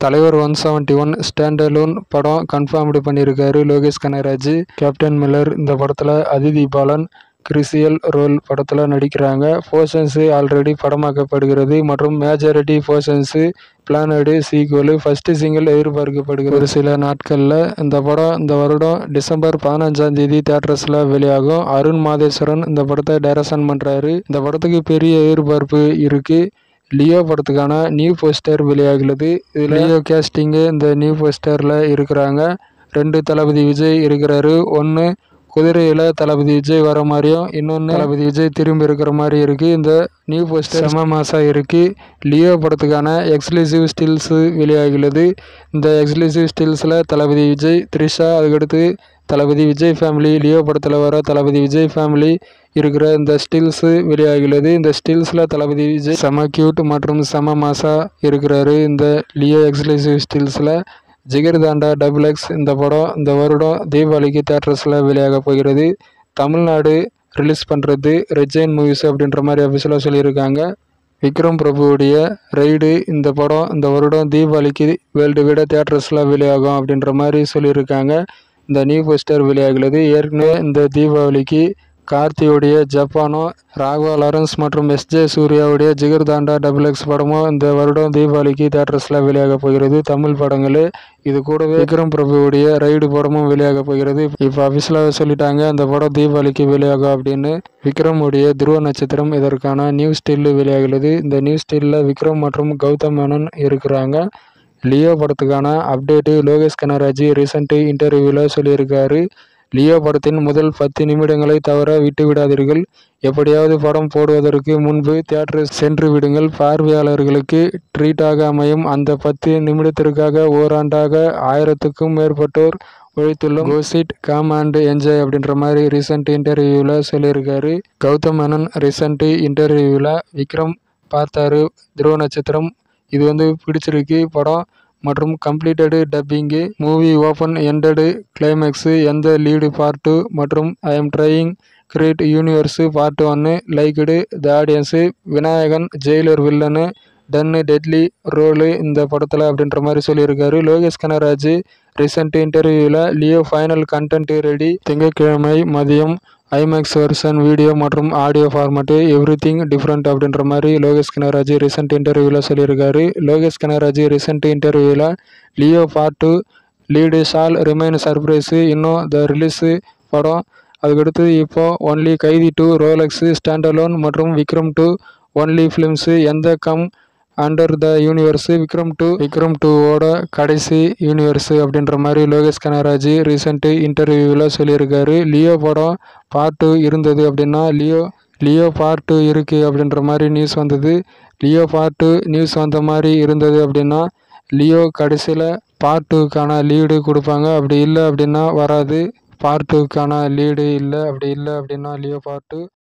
தலைவர் one seventy one standalone படம் confirmed பண்ணியிருக்காரு லோகேஷ் கனகராஜ் கேப்டன் மில்லர் இந்த படத்தில் அதிதி பாலன் கிறிசியல் ரோல் படத்தில் நடிக்கிறாங்க போர்ஷன்ஸு ஆல்ரெடி படமாக்கப்படுகிறது மற்றும் majority portions planned sequel first single எதிர்பார்க்கப்படுகிறது ஒரு சில நாட்களில் இந்த படம் இந்த வருடம் டிசம்பர் பதினஞ்சாம் தேதி தேட்டர்ஸில் வெளியாகும் அருண் மாதேஸ்வரன் இந்த படத்தை டைரக்ஷன் பண்ணுறாரு இந்த படத்துக்கு பெரிய எதிர்பார்ப்பு இருக்குது லியோ படத்துக்கான நியூ போஸ்டர் வெளியாகிறது இதில் லியோ கேஸ்டிங்கு இந்த நியூ போஸ்டரில் இருக்கிறாங்க ரெண்டு தளபதி விஜய் இருக்கிறாரு ஒன்று குதிரையில் தளபதி விஜய் வர மாதிரியும் இன்னொன்று தளபதி விஜய் திரும்பி இருக்கிற மாதிரி இருக்குது இந்த நியூ போஸ்டர் செம மாசாக இருக்குது லியோ படத்துக்கான எக்ஸ்க்ளூசிவ் ஸ்டில்ஸு வெளியாகிறது இந்த எக்ஸ்க்ளூசிவ் ஸ்டில்ஸில் தளபதி விஜய் த்ரிஷா அதுக்கடுத்து தளபதி விஜய் ஃபேமிலி லியோ படத்தில் வர தளபதி விஜய் ஃபேமிலி இருக்கிற இந்த ஸ்டில்ஸு வெளியாகிறது இந்த ஸ்டில்ஸில் தளபதி விஜய் செம கியூட் மற்றும் செம மாசா இருக்கிறாரு இந்த லியோ எக்ஸ்க்ளூசிவ் ஸ்டில்ஸில் ஜிகர்தாண்டா டபுள் எக்ஸ் இந்த படம் இந்த வருடம் தீபாவளிக்கு தேட்டர்ஸில் வெளியாக போகிறது தமிழ்நாடு ரிலீஸ் பண்ணுறது ரெஜைன் மூவிஸ் அப்படின்ற மாதிரி அஃபிஷியலாக சொல்லியிருக்காங்க விக்ரம் பிரபுவுடைய ரைடு இந்த படம் இந்த வருடம் தீபாவளிக்கு வேர்ல்டு விட தேட்டர்ஸில் வெளியாகும் அப்படின்ற மாதிரி சொல்லியிருக்காங்க இந்த நியூ போஸ்டர் வெளியாகிறது ஏற்கனவே இந்த தீபாவளிக்கு கார்த்தியோடைய ஜப்பானோ ராகவா லாரன்ஸ் மற்றும் எஸ்ஜே சூர்யாவுடைய ஜிகர்தாண்டா டபுள் எக்ஸ் படமும் இந்த வருடம் தீபாவளிக்கு தேட்டர்ஸில் வெளியாக போகிறது தமிழ் படங்கள் இது கூடவே விக்ரம் பிரபுவுடைய ரைடு படமும் வெளியாக போகிறது இப்போ அஃபிஷியலாக சொல்லிட்டாங்க அந்த படம் தீபாவளிக்கு வெளியாகும் அப்படின்னு விக்ரமுடைய துருவ நட்சத்திரம் இதற்கான நியூ ஸ்டில்லு வெளியாகிறது இந்த நியூ ஸ்டில்லில் விக்ரம் மற்றும் கௌதம் மேனன் இருக்கிறாங்க லியோ படத்துக்கான அப்டேட்டு லோகேஷ் கனராஜ் ரீசெண்ட் இன்டர்வியூவில் சொல்லியிருக்காரு லியோ படத்தின் முதல் பத்து நிமிடங்களை தவிர விட்டு விடாதீர்கள் எப்படியாவது படம் போடுவதற்கு முன்பு தியேட்டர் சென்று விடுங்கள் பார்வையாளர்களுக்கு ட்ரீட்டாக அமையும் அந்த பத்து நிமிடத்திற்காக ஓராண்டாக ஆயிரத்துக்கும் மேற்பட்டோர் உழைத்துள்ளோம் கோசிட் கம் அண்ட் என்ஜாய் அப்படின்ற மாதிரி ரீசெண்ட் இன்டர்வியூவில் சொல்லியிருக்காரு கௌதம் மேனன் ரீசெண்ட் இன்டர்வியூவில் விக்ரம் பார்த்தாரு துருவ நட்சத்திரம் இது வந்து பிடிச்சிருக்கு படம் மற்றும் completed dubbing movie open ended climax எந்த லீடு பார்ட் டூ மற்றும் I am trying create universe part ஒன்று liked the audience Vinayakan Jailer villain done deadly role இந்த படத்தில் அப்படின்ற மாதிரி சொல்லியிருக்காரு லோகேஷ் கனராஜ் ரீசெண்ட் இன்டர்வியூவில் லியோ ஃபைனல் கண்டென்ட் ரெடி திங்கட்கிழமை மதியம் ஐமேக்ஸ் வெர்ஷன் வீடியோ மற்றும் audio format everything different அப்படின்ற மாதிரி லோகேஷ் கனராஜ் ரீசெண்ட் இன்டர்வியூவில் சொல்லியிருக்காரு லோகேஷ் கனராஜ் ரீசெண்ட் இன்டர்வியூவில் Leo part two lead shawl remain surprise இன்னும் த ரிலீஸு படம் அதுக்கடுத்து இப்போ ஒன்லி கைதி டூ ரோலெக்ஸு ஸ்டாண்டலோன் மற்றும் விக்ரம் டூ ஒன்லி ஃபிலிம்ஸு எந்த come under the universe Vikram two Vikram டூவோட கடைசி யூனிவர்ஸு அப்படின்ற மாதிரி லோகேஷ் கனராஜ் ரீசெண்ட் இன்டர்வியூவில் சொல்லியிருக்காரு லியோ படம் பார்ட் டூ இருந்தது அப்படின்னா லியோ லியோ பார்ட் டூ இருக்குது அப்படின்ற மாதிரி நியூஸ் வந்தது லியோ பார்ட் டூ நியூஸ் வந்த மாதிரி இருந்தது அப்படின்னா லியோ கடைசியில் பார்ட் டூக்கான லீடு கொடுப்பாங்க அப்படி இல்லை அப்படின்னா வராது பார்ட் டூக்கான லீடு இல்லை அப்படி இல்லை அப்படின்னா லியோ பார்ட் டூ